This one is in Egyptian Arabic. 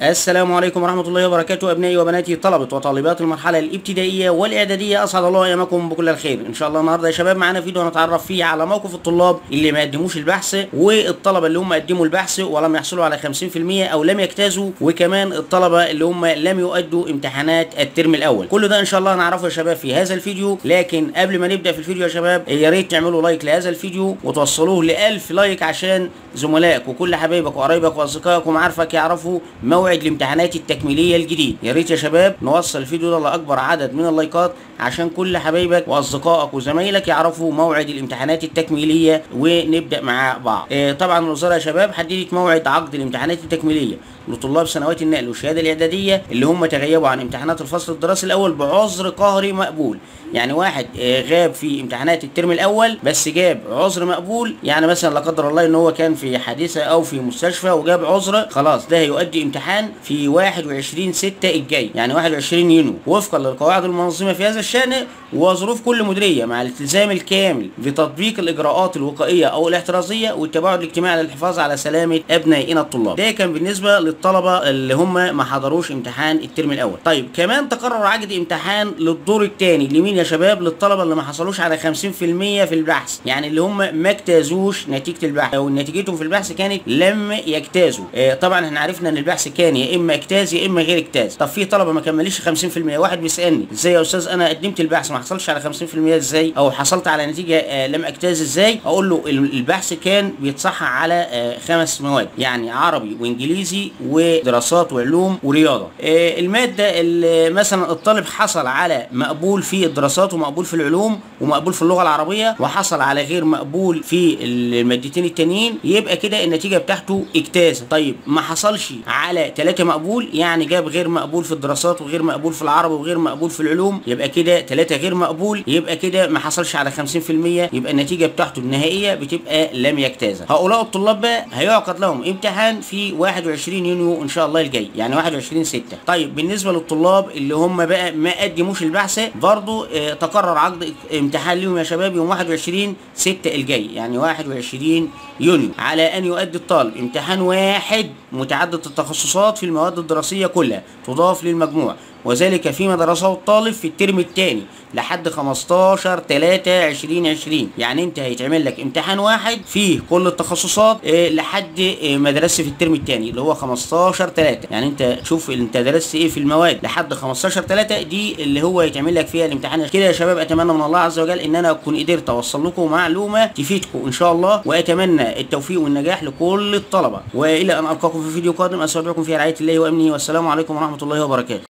السلام عليكم ورحمة الله وبركاته أبنائي وبناتي طلبة وطالبات المرحلة الابتدائية والإعدادية أسعد الله أيامكم بكل الخير إن شاء الله النهاردة يا شباب معانا فيديو نتعرف فيه على موقف الطلاب اللي ما قدموش البحث والطلبة اللي هم قدموا البحث ولم يحصلوا على 50% أو لم يجتازوا وكمان الطلبة اللي هم لم يؤدوا امتحانات الترم الأول كل ده إن شاء الله هنعرفه يا شباب في هذا الفيديو لكن قبل ما نبدأ في الفيديو يا شباب يا ريت تعملوا لايك لهذا الفيديو وتوصلوه ل 1000 لايك عشان زملائك وكل حبايبك وقرايبك واصدقائك ومعارفك يعرفوا موعد الامتحانات التكميليه الجديد يا ريت يا شباب نوصل الفيديو ده لاكبر عدد من اللايكات عشان كل حبايبك واصدقائك وزمايلك يعرفوا موعد الامتحانات التكميليه ونبدا مع بعض آه طبعا الوزاره يا شباب حددت موعد عقد الامتحانات التكميليه لطلاب سنوات النقل والشهاده الاعداديه اللي هم تغيبوا عن امتحانات الفصل الدراسي الاول بعذر قهري مقبول يعني واحد آه غاب في امتحانات الترم الاول بس جاب عذر مقبول يعني مثلا لا قدر الله ان هو كان في حادثه او في مستشفى وجاب عذر خلاص ده هيؤدي امتحان في 21 6 الجاي يعني 21 يونيو وفقا للقواعد المنظمه في هذا الشان وظروف كل مديريه مع الالتزام الكامل بتطبيق الاجراءات الوقائيه او الاحترازيه والتباعد الاجتماعي للحفاظ على سلامه ابنائنا الطلاب ده كان بالنسبه للطلبه اللي هم ما حضروش امتحان الترم الاول طيب كمان تقرر عقد امتحان للدور الثاني لمين يا شباب للطلبه اللي ما حصلوش على 50% في البحث يعني اللي هم ما اجتازوش نتيجه البحث او نتيجتهم في البحث كانت لم يجتازوا آه طبعا احنا عرفنا ان البحث كان يا اما اجتاز يا اما غير اجتاز طب في طلبه ما كمليش 50% واحد بيسالني ازاي يا استاذ انا قدمت البحث ما حصلش على 50% ازاي او حصلت على نتيجه آه لم اجتاز ازاي اقول له البحث كان بيتصحح على آه خمس مواد يعني عربي وانجليزي ودراسات وعلوم ورياضه آه الماده اللي مثلا الطالب حصل على مقبول في الدراسات ومقبول في العلوم ومقبول في اللغه العربيه وحصل على غير مقبول في المادتين التانيين يبقى كده النتيجه بتاعته اجتاز طيب ما حصلش على ثلاثة مقبول يعني جاب غير مقبول في الدراسات وغير مقبول في العربي وغير مقبول في العلوم يبقى كده ثلاثة غير مقبول يبقى كده ما حصلش على 50% يبقى النتيجه بتاعته النهائيه بتبقى لم يجتاز هؤلاء الطلاب بقى هيعقد لهم امتحان في 21 يونيو ان شاء الله الجاي يعني 21 6 طيب بالنسبه للطلاب اللي هم بقى ما قدموش البحث برضو اه تقرر عقد امتحان لهم يا شباب يوم 21 6 الجاي يعني 21 يونيو على ان يؤدي الطالب امتحان واحد متعدد التخصصات في المواد الدراسيه كلها تضاف للمجموع وذلك فيما درسه الطالب في الترم الثاني لحد 15 3 2020 يعني انت هيتعمل لك امتحان واحد فيه كل التخصصات اه لحد اه ما درست في الترم الثاني اللي هو 15 3 يعني انت شوف انت درست ايه في المواد لحد 15 3 دي اللي هو يتعمل لك فيها الامتحان كده يا شباب اتمنى من الله عز وجل ان انا اكون قدرت اوصل لكم معلومه تفيدكم ان شاء الله واتمنى التوفيق والنجاح لكل الطلبه والى ان القاكم في فيديو قادم استودعكم في رعايه الله وامنه والسلام عليكم ورحمه الله وبركاته